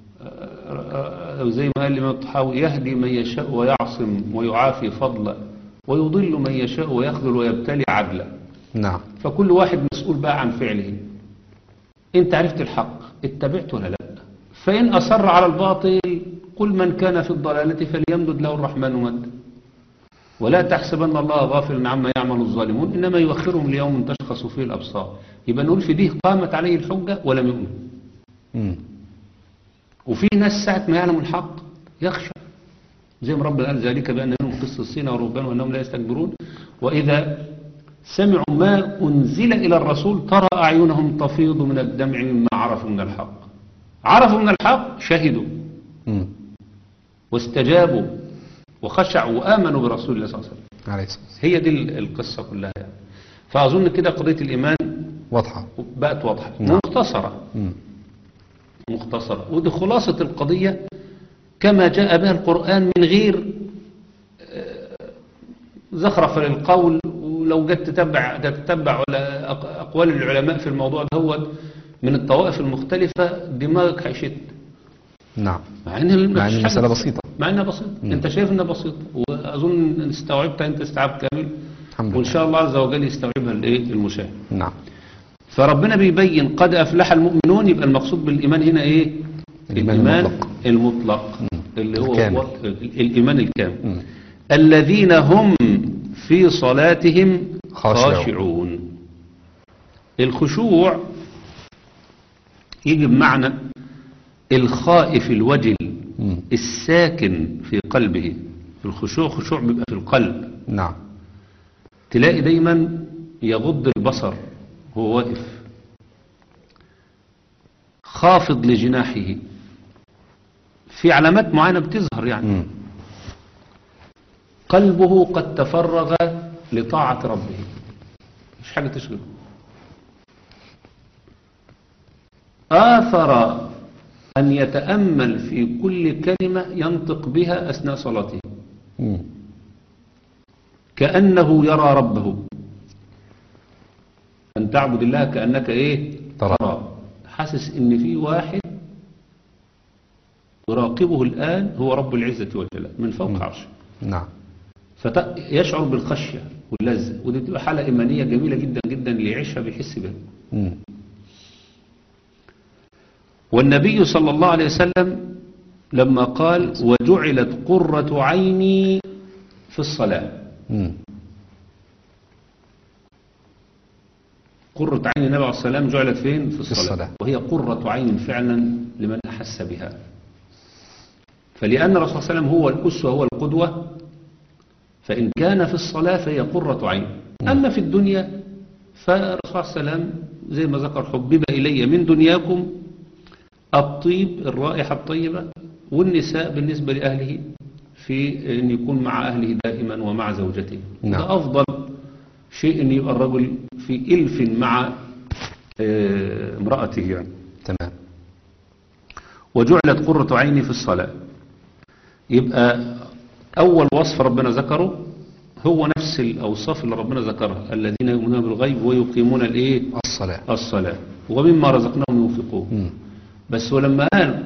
أو زي ما قال الإمام الطحاوي يهدي من يشاء ويعصم ويعافي فضلا ويضل من يشاء ويخذل ويبتلي عدلا نعم فكل واحد مسؤول بقى عن فعله انت عرفت الحق اتبعت ولا لا فإن أصر على الباطل قل من كان في الضلالة فليمدد له الرحمن مد ولا تحسبن الله غافلا عما يعمل الظالمون إنما يؤخرهم ليوم تشخص فيه الأبصار يبقى نقول في دي قامت عليه الحجة ولم يؤمن مم. وفي ناس ساعة ما يعلم الحق يخشى زي ما ربنا قال ذلك بأن منهم قسيسين ورهبان وأنهم لا يستكبرون وإذا سمعوا ما أنزل إلى الرسول ترى أعينهم تفيض من الدمع مما عرفوا من الحق عرفوا من الحق شهدوا مم. واستجابوا وخشعوا وآمنوا برسول الله صلى الله عليه وسلم عليه الصلاة والسلام هي دي القصة كلها يعني. فأظن كده قضية الإيمان واضحة بقت واضحة نعم. مختصرة مم. مختصرة ودي خلاصة القضية كما جاء بها القرآن من غير آه، زخرفة للقول ولو جت تتبع تتبع ولا أق- أقوال العلماء في الموضوع ده من الطوائف المختلفة دماغك هيشد نعم مع ان ال- مع إن مفيش المسألة حاجة- بسيطة. مع انها بسيطة مم. انت شايف انها بسيطة واظن ان استوعبتها انت استيعاب كامل الحمد وان لله شاء الله عز وجل يستوعبها الايه المشاهد نعم فربنا بيبين قد أفلح المؤمنون يبقى المقصود بالإيمان هنا إيه الإيمان المطلق. المطلق مم. اللي هو الكامل. هو ال- الإيمان الكامل مم. الذين هم في صلاتهم خاشعون. خاشعون الخشوع يجي بمعنى الخائف الوجل مم. الساكن في قلبه الخشوع خشوع بيبقى في القلب نعم تلاقي دايما يغض البصر هو واقف خافض لجناحه في علامات معينة بتظهر يعني مم. قلبه قد تفرغ لطاعة ربه مش حاجة تشغله آثر أن يتأمل في كل كلمة ينطق بها أثناء صلاته مم. كأنه يرى ربه أن تعبد الله كأنك إيه ترى. تراه. حاسس إن في واحد يراقبه الآن هو رب العزة والجلال من فوق عرشه نعم فيشعر بالخشية واللذة ودي بتبقى حالة إيمانية جميلة جدا جدا اللي يعيشها بيحس بها مم. والنبي صلى الله عليه وسلم لما قال وجعلت قرة عيني في الصلاة مم. قرة عين النبي عليه الصلاة والسلام جعلت فين في الصلاة, الصلاة. وهي قرة عين فعلا لمن أحس بها فلأن الرسول صلى الله عليه وسلم هو الأسوة هو القدوة فإن كان في الصلاة فهي قرة عين أما في الدنيا فالرسول صلى الله عليه وسلم زي ما ذكر حبب إلي من دنياكم الطيب الرائحة الطيبة والنساء بالنسبة لأهله في أن يكون مع أهله دائما ومع زوجته نعم. ده أفضل شيء أن يبقى الرجل في إلف مع آه، امرأته يعني تمام وجعلت قرة عيني في الصلاة يبقى أول وصف ربنا ذكره هو نفس الأوصاف اللي ربنا ذكرها الذين يؤمنون بالغيب ويقيمون الإيه الصلاة الصلاة ومما رزقناهم ينفقون مم. بس ولما قال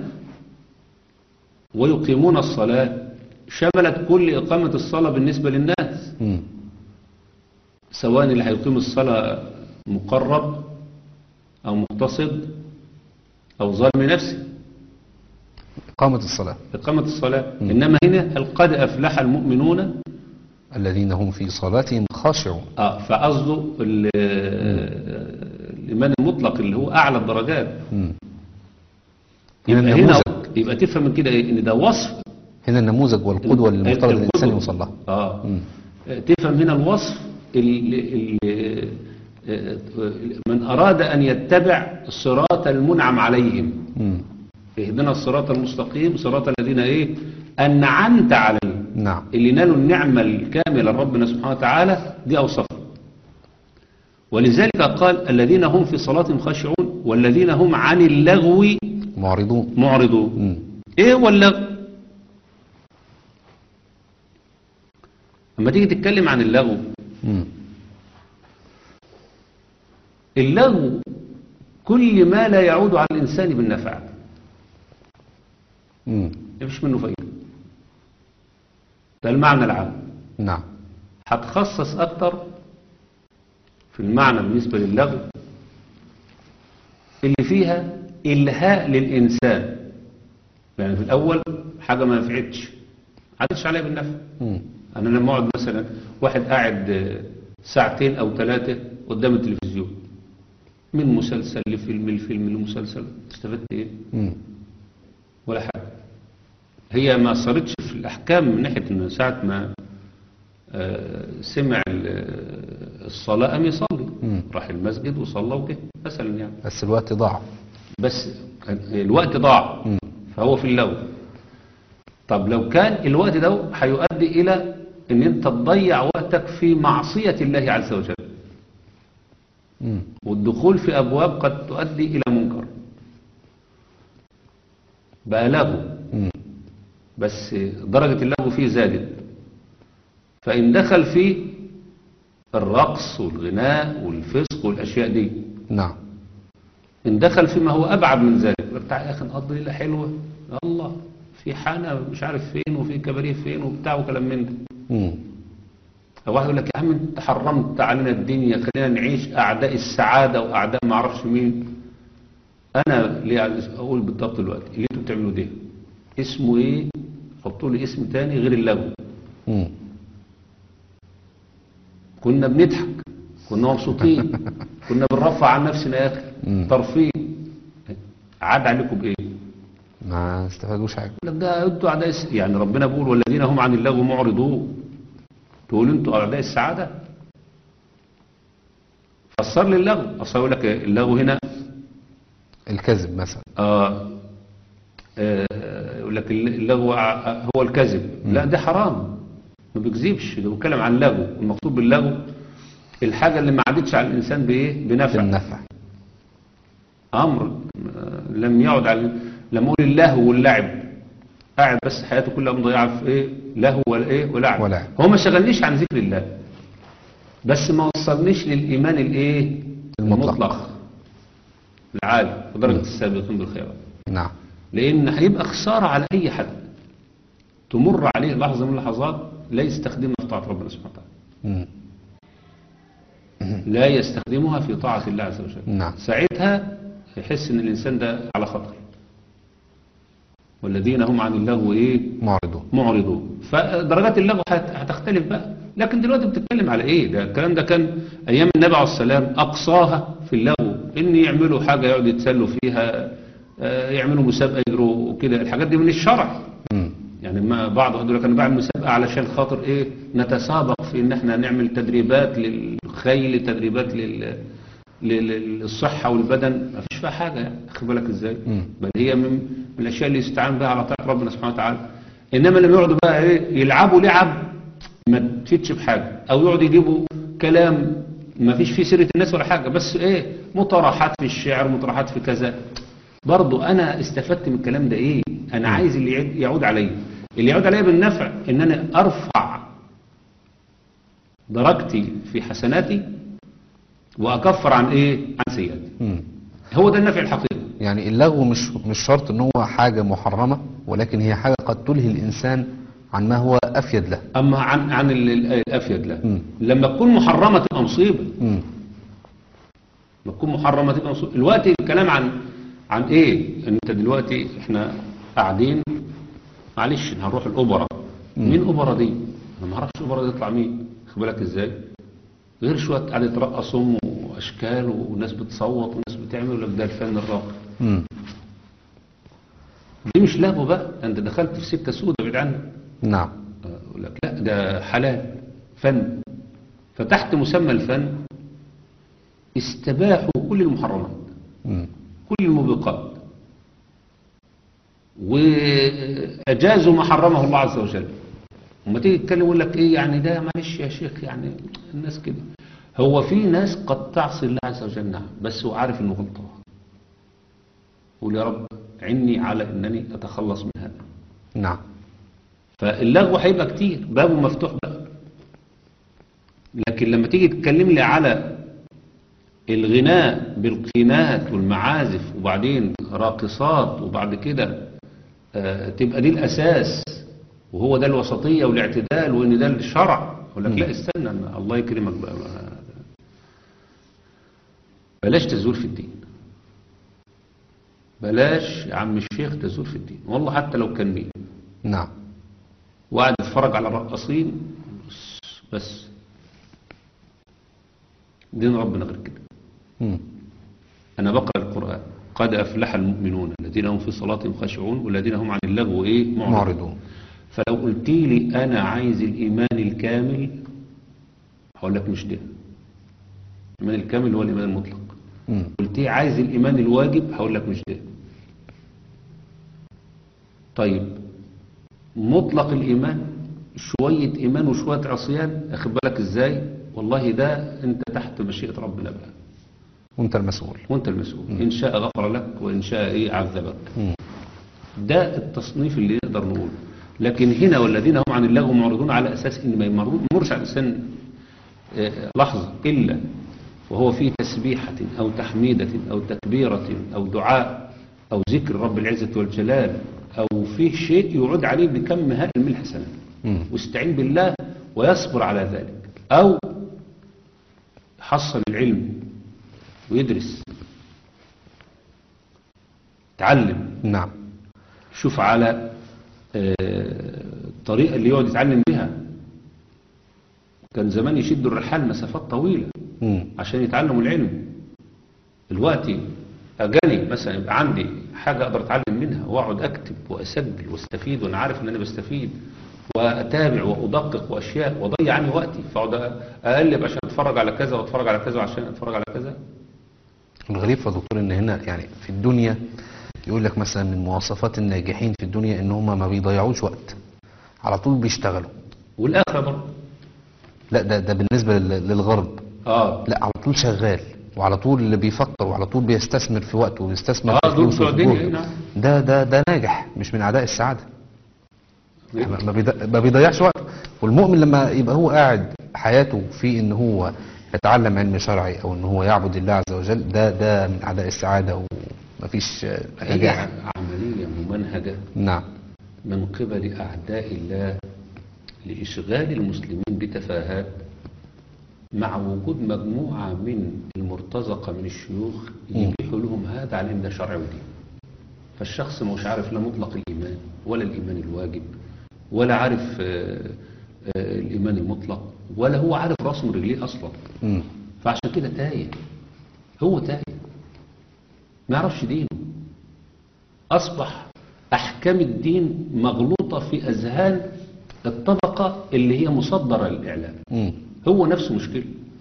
ويقيمون الصلاة شملت كل إقامة الصلاة بالنسبة للناس مم. سواء اللي هيقيم الصلاة مقرب أو مقتصد أو ظالم نفسه إقامة الصلاة إقامة الصلاة إنما هنا قال قد أفلح المؤمنون الذين هم في صلاتهم خاشعون آه فقصده ال- الإيمان المطلق اللي هو أعلى الدرجات مم. هنا يبقى هنا النموذج يبقى تفهم من كده إيه؟ إن ده وصف هنا النموذج والقدوة اللي المفترض القدوة. الإنسان يوصل لها آه مم. تفهم هنا الوصف اللي اللي من أراد أن يتبع الصراط المنعم عليهم مم. اهدنا الصراط المستقيم صراط الذين ايه أنعمت عليهم نعم اللي نالوا النعمة الكاملة لربنا سبحانه وتعالى دي أوصافهم ولذلك قال الذين هم في صلاتهم خاشعون والذين هم عن اللغو معرضون معرضون مم. ايه هو اللغو لما تيجي تتكلم عن اللغو مم. اللغو كل ما لا يعود على الإنسان بالنفع مم. مفيش منه فايدة ده المعنى العام نعم هتخصص أكتر في المعنى بالنسبة للغو اللي فيها إلهاء للإنسان يعني في الأول حاجة ما نفعتش عادتش عليها بالنفع مم. أنا لما أقعد مثلا واحد قاعد آه، ساعتين أو ثلاثة قدام التلفزيون من مسلسل لفيلم لفيلم لمسلسل استفدت إيه؟ مم. ولا حاجة هي ما صارتش في الأحكام من ناحية إن ساعة ما آه، سمع ال- آه، الصلاة قام يصلي مم. راح المسجد وصلى وكده مثلا يعني بس الوقت ضاع بس كان الوقت ضاع مم. فهو في اللغو طب لو كان الوقت ده هيؤدي إلى إن أنت تضيع وقتك في معصية الله عز وجل مم. والدخول في أبواب قد تؤدي إلى منكر بقى لغو مم. بس درجة اللغو فيه زادت فإن دخل فيه الرقص والغناء والفسق والأشياء دي نعم إن دخل فيما هو أبعد من ذلك بتاع يا أخي نقضي ليلة حلوة الله في حانة مش عارف فين وفي كباريه فين وبتاع وكلام من ده مم. أو واحد يقول لك يا عم أنت حرمت علينا الدنيا خلينا نعيش أعداء السعادة وأعداء ما أعرفش مين أنا ليه عايز أقول بالضبط دلوقتي اللي أنتوا بتعملوا ده اسمه إيه؟ حطوا لي اسم تاني غير اللغو مم. كنا بنضحك كنا مبسوطين كنا بنرفع عن نفسنا يا أخي مم. ترفيه عاد عليكم بإيه؟ ما استفادوش حاجة يقول لك ده انتوا اعداء الس... يعني ربنا بيقول والذين هم عن اللغو معرضون تقول انتوا اعداء السعاده فسر لي اللغو اصل يقول لك اللغو هنا الكذب مثلا آه آه، يقول لك اللغو ع- هو الكذب لا ده حرام ما بيكذبش ده بيتكلم عن اللغو المقصود باللغو الحاجة اللي ما عادتش على الإنسان بإيه بنفع بالنفع أمر آه، لم يعد على لما أقول اللهو واللعب قاعد بس حياته كلها مضيعة في إيه لهو ولا إيه ولعب ولعب. هو ما شغلنيش عن ذكر الله بس ما وصلنيش للإيمان الإيه المطلق. العالي ودرجة السابقين بالخيرات نعم لأن هيبقى خسارة على أي حد تمر عليه لحظة من اللحظات لا يستخدمها في طاعة ربنا سبحانه وتعالى مم. لا يستخدمها في طاعة الله عز وجل نعم. ساعتها يحس ان الانسان ده على خطر والذين هم عن اللغو ايه معرضون معرضون فدرجات اللغو هت- هتختلف بقى لكن دلوقتي بتتكلم على ايه ده الكلام ده كان ايام النبي عليه السلام اقصاها في اللغو ان يعملوا حاجة يقعدوا يتسلوا فيها آه، يعملوا مسابقة يجروا وكده الحاجات دي من الشرع مم. يعني ما بعض يقول لك انا بعمل مسابقه علشان خاطر ايه نتسابق في ان احنا نعمل تدريبات للخيل تدريبات لل لل- للصحه والبدن ما فيش فيها حاجه يعني خد بالك ازاي مم. بل هي من من الاشياء اللي يستعان بها على طاعه ربنا سبحانه وتعالى انما لما يقعدوا بقى ايه يلعبوا لعب ما تفيدش بحاجه او يقعدوا يجيبوا كلام ما فيش فيه سيره الناس ولا حاجه بس ايه مطرحات في الشعر مطرحات في كذا برضو انا استفدت من الكلام ده ايه انا عايز اللي يعود- يعود عليا اللي يعود عليا بالنفع ان انا ارفع درجتي في حسناتي واكفر عن ايه عن سيئاتي مم. هو ده النفع الحقيقي يعني اللغو مش مش شرط ان هو حاجة محرمة ولكن هي حاجة قد تلهي الانسان عن ما هو افيد له اما عن عن ال- ال- الافيد لا مم. لما تكون محرمه تبقى مصيبه مم. لما تكون محرمه تبقى مصيبه دلوقتي الكلام عن عن ايه انت دلوقتي احنا قاعدين معلش هنروح الاوبرا مين اوبرا دي انا ما اعرفش اوبرا دي تطلع مين خد بالك ازاي غير شويه قاعده ترقصهم واشكال وناس بتصوت وناس بتعمل يقول لك ده الفن الراقي مم. دي مش لهو بقى انت دخلت في سكه سودة بعيد عنك نعم يقول لك لا ده حلال فن فتحت مسمى الفن استباحوا كل المحرمات مم. كل الموبقات وأجازوا ما حرمه الله عز وجل وما تيجي تتكلم يقول لك ايه يعني ده معلش يا شيخ يعني الناس كده هو في ناس قد تعصي الله عز وجل نعم بس هو عارف انه غلطان قول يا رب عني على انني اتخلص من هذا نعم فاللغو هيبقى كتير بابه مفتوح بقى لكن لما تيجي تتكلم لي على الغناء بالقينات والمعازف وبعدين راقصات وبعد كده آه، تبقى دي الأساس وهو ده الوسطية والاعتدال وإن ده الشرع يقول لك لا استنى أنا الله يكرمك بقى ما- بلاش تزور في الدين بلاش يا عم الشيخ تزور في الدين والله حتى لو كان مين نعم وقاعد اتفرج على الرقاصين بس, بس دين ربنا غير كده مم. انا بقرا القران قد افلح المؤمنون الذين هم في صلاتهم خاشعون والذين هم عن اللغو ايه معرضون فلو قلت لي انا عايز الايمان الكامل هقول لك مش ده الايمان الكامل هو الايمان المطلق مم. قلت لي عايز الايمان الواجب هقول لك مش ده طيب مطلق الايمان شويه ايمان وشويه عصيان اخد بالك ازاي والله ده انت تحت مشيئه ربنا بقى وانت المسؤول وانت المسؤول ان شاء غفر لك وان شاء ايه عذبك مم. ده التصنيف اللي نقدر نقول لكن هنا والذين هم عن اللغو معرضون على اساس ان ما يمر- يمرش على الانسان آه، لحظه الا وهو في تسبيحه او تحميده او تكبيره او دعاء او ذكر رب العزه والجلال او فيه شيء يعود عليه بكم هائل من الحسنات مم. واستعين بالله ويصبر على ذلك أو حصل العلم ويدرس تعلم نعم شوف على آه، الطريقة اللي يقعد يتعلم بها كان زمان يشد الرحال مسافات طويلة مم. عشان يتعلموا العلم دلوقتي أجاني مثلا يبقى عندي حاجة أقدر أتعلم منها وأقعد أكتب وأسجل واستفيد وأنا عارف إن أنا بستفيد وأتابع وأدقق وأشياء وأضيع عني وقتي فأقعد أقلب عشان أتفرج على كذا وأتفرج على كذا وعشان أتفرج على كذا الغريب يا دكتور ان هنا يعني في الدنيا يقول لك مثلا من مواصفات الناجحين في الدنيا ان هم ما بيضيعوش وقت على طول بيشتغلوا والآخرة برضه لا ده ده بالنسبة لل- للغرب اه لا على طول شغال وعلى طول اللي بيفكر وعلى طول بيستثمر في وقته ويستثمر اه في دول فلوسه بتوع وفي الدنيا جهده. نعم ده ده ده ناجح مش من اعداء السعادة ما ما بيض- ما بيضيعش وقت والمؤمن لما يبقى هو قاعد حياته في ان هو يتعلم علم شرعي او ان هو يعبد الله عز وجل ده ده من اعداء السعادة ومفيش آه، هي نجاح عملية ممنهجة نعم من قبل أعداء الله لإشغال المسلمين بتفاهات مع وجود مجموعة من المرتزقة من الشيوخ يبيحوا لهم هذا على إن ده شرع ودين فالشخص مش عارف لا مطلق الإيمان ولا الإيمان الواجب ولا عارف آه، آه، الإيمان المطلق ولا هو عارف راسه من رجليه أصلا مم. فعشان كده تايه هو تايه ما يعرفش دينه أصبح أحكام الدين مغلوطة في أذهان الطبقة اللي هي مصدرة للإعلام مم. هو نفسه مشكلة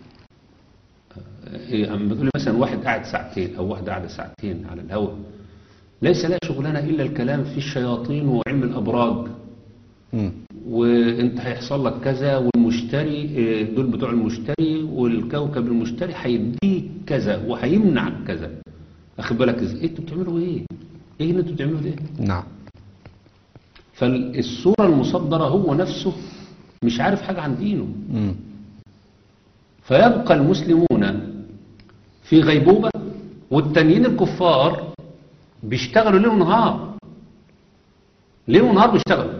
إيه، أما تقول لي مثلا واحد قاعد ساعتين أو واحدة قاعدة ساعتين على الهواء ليس لها شغلانة إلا الكلام في الشياطين وعلم الأبراج مم. وانت هيحصل لك كذا والمشتري إيه، دول بتوع المشتري والكوكب المشتري هيديك كذا وهيمنعك كذا اخد بالك ازاي إيه انتوا بتعملوا ايه ايه اللي انتوا بتعملوا ده نعم فالصورة المصدرة هو نفسه مش عارف حاجة عن دينه مم. فيبقى المسلمون في غيبوبة والتانيين الكفار بيشتغلوا ليل ونهار ليل ونهار بيشتغلوا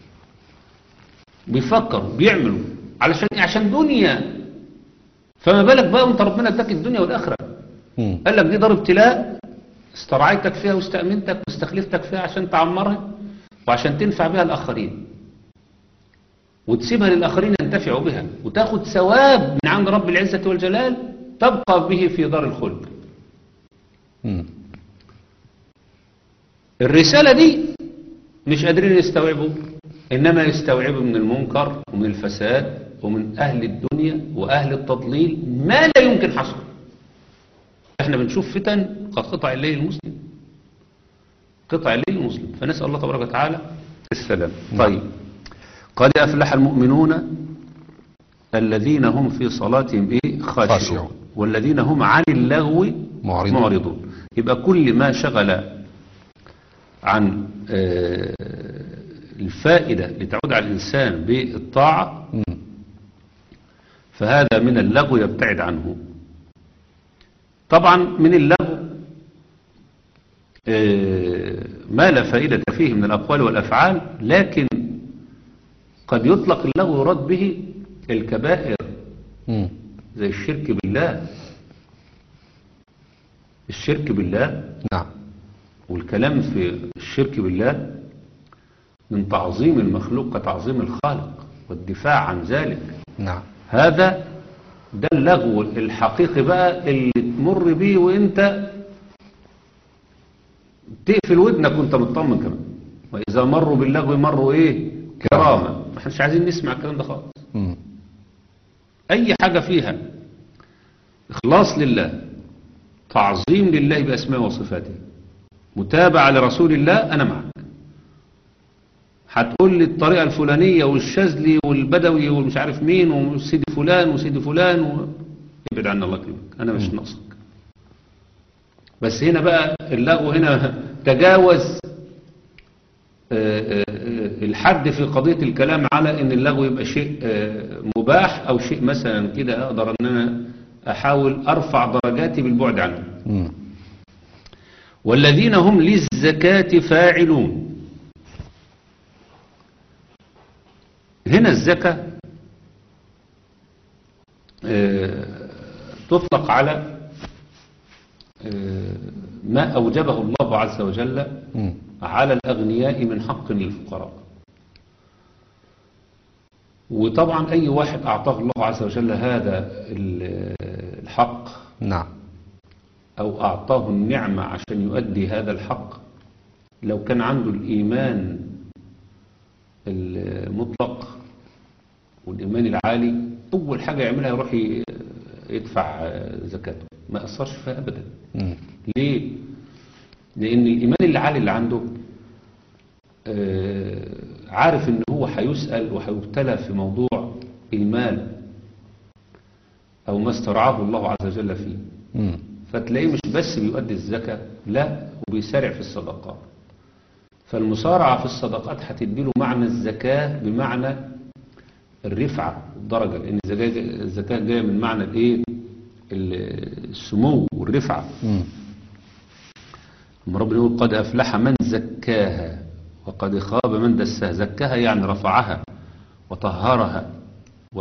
بيفكروا بيعملوا علشان إيه؟ عشان دنيا فما بالك بقى وانت ربنا اداك الدنيا والاخره مم. قال لك دي دار ابتلاء استرعيتك فيها واستأمنتك واستخلفتك فيها عشان تعمرها وعشان تنفع بها الآخرين وتسيبها للآخرين ينتفعوا بها وتاخد ثواب من عند رب العزة والجلال تبقى به في دار الخلد مم. الرسالة دي مش قادرين يستوعبوا إنما يستوعبوا من المنكر ومن الفساد ومن أهل الدنيا وأهل التضليل ما لا يمكن حصره احنا بنشوف فتن كقطع الليل المسلم قطع الليل المسلم فنسأل الله تبارك وتعالى السلام طيب قد أفلح المؤمنون الذين هم في صلاتهم إيه خاشعون خاشعون. والذين هم عن اللغو معرضون. معرضون يبقى كل ما شغل عن آه، الفائدة لتعود على الإنسان بالطاعة مم. فهذا من اللغو يبتعد عنه طبعا من اللغو آه، ما لا فائدة فيه من الأقوال والأفعال لكن قد يطلق اللغو يراد به الكبائر مم. زي الشرك بالله الشرك بالله نعم والكلام في الشرك بالله من تعظيم المخلوق كتعظيم الخالق والدفاع عن ذلك نعم هذا ده اللغو الحقيقي بقى اللي تمر بيه وانت تقفل ودنك وانت مطمن كمان واذا مروا باللغو مروا ايه كرامه ما احناش عايزين نسمع الكلام ده خالص مم. اي حاجه فيها اخلاص لله تعظيم لله باسماء وصفاته متابعه لرسول الله انا معك هتقول لي الطريقه الفلانيه والشاذلي والبدوي ومش عارف مين وسيدي فلان وسيدي فلان و... ابعد عنا الله يكرمك انا مش ناقصك بس هنا بقى اللغو هنا تجاوز آه، آه، آه، الحد في قضية الكلام على ان اللغو يبقى شيء آه، مباح او شيء مثلا كده اقدر ان انا احاول ارفع درجاتي بالبعد عنه مم. والذين هم للزكاة فاعلون هنا الزكاة آه، تطلق على آه، ما أوجبه الله عز وجل مم. على الأغنياء من حق للفقراء وطبعا أي واحد أعطاه الله عز وجل هذا ال- الحق نعم أو أعطاه النعمة عشان يؤدي هذا الحق لو كان عنده الإيمان المطلق والإيمان العالي أول حاجة يعملها يروح ي- يدفع آه، زكاته ما يأثرش فيها أبدا مم. ليه؟ لأن الإيمان العالي اللي عنده آه، عارف إن هو هيسأل وهيبتلى في موضوع المال أو ما استرعاه الله عز وجل فيه مم. فتلاقيه مش بس بيؤدي الزكاة لا وبيسارع في الصدقات فالمسارعة في الصدقات هتديله معنى الزكاة بمعنى الرفعة الدرجة لأن الزكاة الزكاة جاية من معنى الإيه ال- السمو والرفعة مم. لما ربنا يقول قد أفلح من زكاها وقد خاب من دساها زكاها يعني رفعها وطهرها و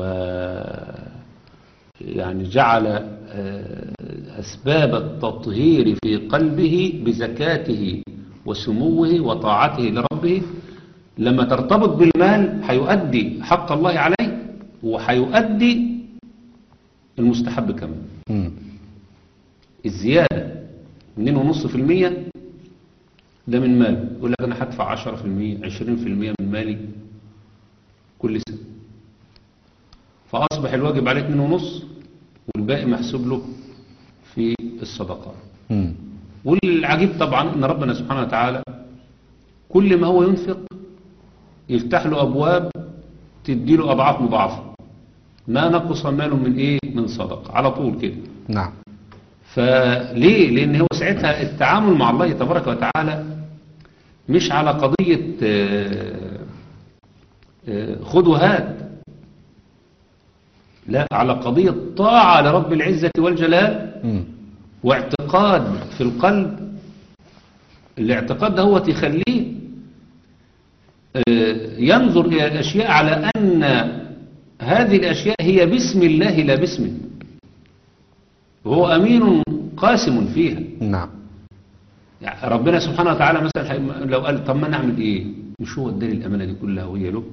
يعني جعل آه، أسباب التطهير في قلبه بزكاته وسموه وطاعته لربه لما ترتبط بالمال هيؤدي حق الله عليه وهيؤدي المستحب كمان مم. الزيادة 2.5% ده من مال يقول لك أنا هدفع 10% 20% من مالي كل سنة فأصبح الواجب عليه 2.5 والباقي محسوب له في الصدقات مم. والعجيب طبعا ان ربنا سبحانه وتعالى كل ما هو ينفق يفتح له ابواب تدي له اضعاف مضاعفه ما نقص مال من ايه من صدقه على طول كده نعم فليه لان هو ساعتها التعامل مع الله تبارك وتعالى مش على قضيه آه، آه، خذ وهات لا على قضيه طاعه لرب العزه والجلال مم. واعتقاد في القلب الاعتقاد ده هو تخليه آه، ينظر إلى الأشياء على أن هذه الأشياء هي باسم الله لا باسمه وهو أمين قاسم فيها نعم يعني ربنا سبحانه وتعالى مثلا حي- لو قال طب ما نعمل ايه مش هو اداني الامانه دي كلها وهي له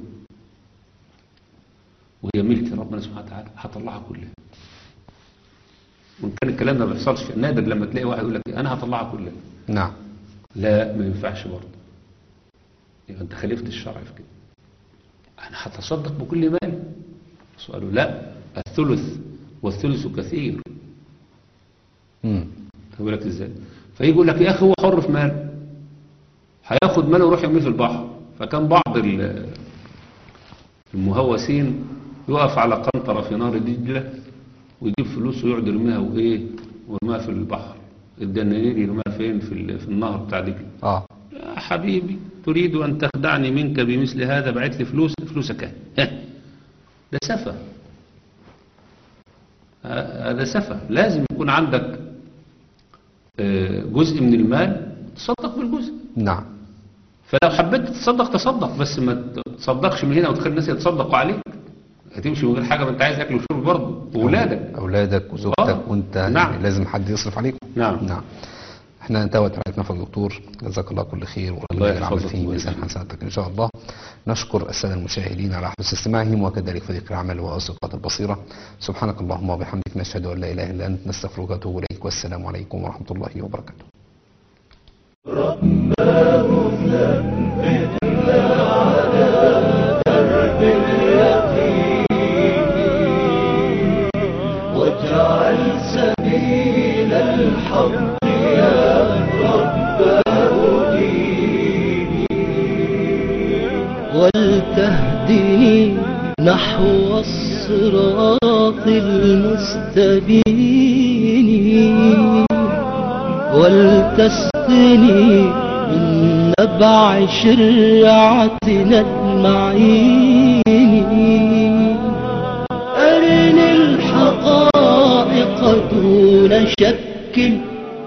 وهي ملك ربنا سبحانه وتعالى هطلعها كلها وان كان الكلام ده ما بيحصلش نادر لما تلاقي واحد يقول لك انا هطلعها كلها نعم لا ما ينفعش برضه يبقى انت خالفت الشرع في كده انا هتصدق بكل مالي سؤاله لا الثلث والثلث كثير مم. يقول لك ازاي فيجي يقول لك يا اخي هو حر في ماله هياخد ماله ويروح يرميه في البحر فكان بعض ال- المهوسين يقف على قنطرة في نار دجلة ويجيب فلوس ويقعد يرميها وايه ويرميها في البحر الدنانير يرميها فين في, ال- في النهر بتاع دجلة اه يا حبيبي تريد أن تخدعني منك بمثل هذا بعت لي فلوس فلوسك اهي. ها. ده سفه ه- هذا سفه لازم يكون عندك آه، جزء من المال تصدق بالجزء نعم فلو حبيت تتصدق تصدق بس ما تصدقش من هنا وتخلي الناس يتصدقوا عليك هتمشي من غير حاجة ما انت عايز اكل وشرب برضه وولادك اولادك وزوجتك آه. وانت نعم. يعني لازم حد يصرف عليكم نعم. نعم احنا انتهت حلقتنا في الدكتور جزاك الله كل خير الله والله العمل يحفظك فيه ميزان ويبارك. حسناتك ان شاء الله نشكر الساده المشاهدين على حسن استماعهم وكذلك فريق العمل واصدقاء البصيره سبحانك اللهم وبحمدك نشهد ان لا اله الا انت نستغفرك ونتوب اليك والسلام عليكم ورحمه الله وبركاته واجعل سبيل الحق يا رب هديني ولتهدني نحو الصراط المستبين ولتسقني من نبع شرعتنا المعين أرني الحقائق دون شك